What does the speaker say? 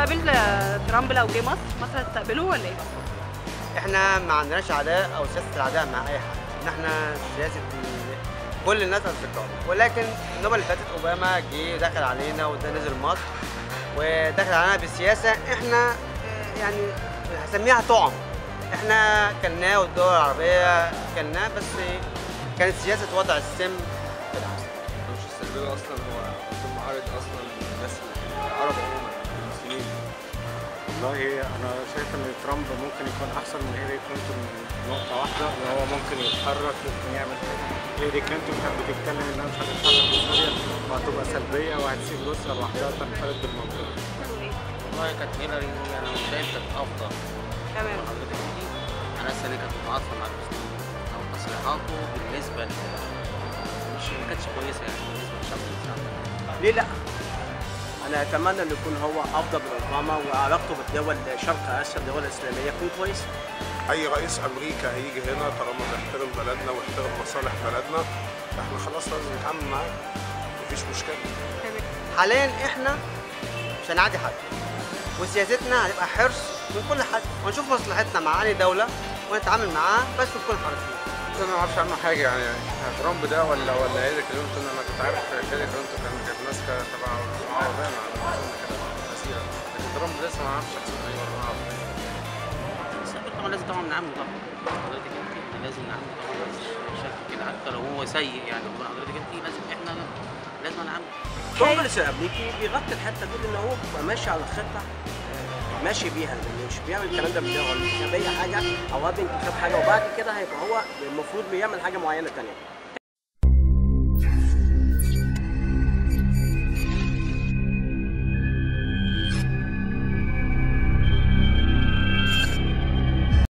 هتستقبل ترامب لو جه مصر مصر هتستقبله ولا ايه؟ احنا ما عندناش عداء او سياسه العداء مع اي حد ان احنا سياسه ال- كل الناس اصدقاء ولكن النوبه اللي فاتت اوباما جه دخل علينا وده نزل مصر ودخل علينا بسياسه احنا اه، يعني هسميها طعم احنا كلناه والدول العربيه كلناه بس كانت سياسه وضع السم في العسل مش السلبية أصلا هو أصلا معارض أصلا الناس العرب عموما المسلمين والله انا شايف ان ترامب ممكن يكون احسن من هيلاري كلينتون من نقطه واحده ان هو ممكن يتحرك ممكن يعمل حاجه هيلاري كلينتون كانت بتتكلم انها مش هتتحرك في سوريا وهتبقى سلبيه وهتسيب روسيا لوحدها تنفرد بالمنطقه والله كانت هيلاري انا مش شايف كانت افضل تمام حضرتك دي انا لسه اللي كانت متعاطفه مع المسلمين او تصريحاته بالنسبه ل مش ما كانتش كويسه يعني بالنسبه للشعب الاسلامي ليه لا؟ انا اتمنى ان يكون هو افضل من اوباما وعلاقته بالدول شرق اسيا الدول الاسلاميه تكون كويسه. اي رئيس امريكا هيجي هنا طالما بيحترم بلدنا ويحترم مصالح بلدنا احنا خلاص لازم نتعامل معاه مفيش مشكله تمام حاليا احنا مش هنعادي حد وسياستنا هتبقى حرص من كل حد ونشوف مصلحتنا مع اي دوله ونتعامل معاها بس نكون حريصين انا ما اعرفش عنه حاجه يعني ترامب ده ولا ولا هيلاري كلينتون انا كنت عارف هيلاري كلينتون كان كانت ماسكه تبع اوباما على ما اظن كده اسيره لكن ترامب لسه ما اعرفش شخصيته ايه ولا ما اعرف بس طبعا لازم طبعا نعامله طبعا حضرتك انت لازم نعامله طبعا بشكل كده حتى لو هو سيء يعني يكون حضرتك انت لازم احنا لازم نعامله الكونجرس الامريكي بيغطي الحته دي لان هو بيبقى ماشي على خطه آه، ماشي بيها لأن مش بيعمل الكلام ده بدماغه الانتخابيه حاجه او قبل الانتخاب حاجه وبعد كده هيبقى هو المفروض بيعمل حاجه معينه ثانيه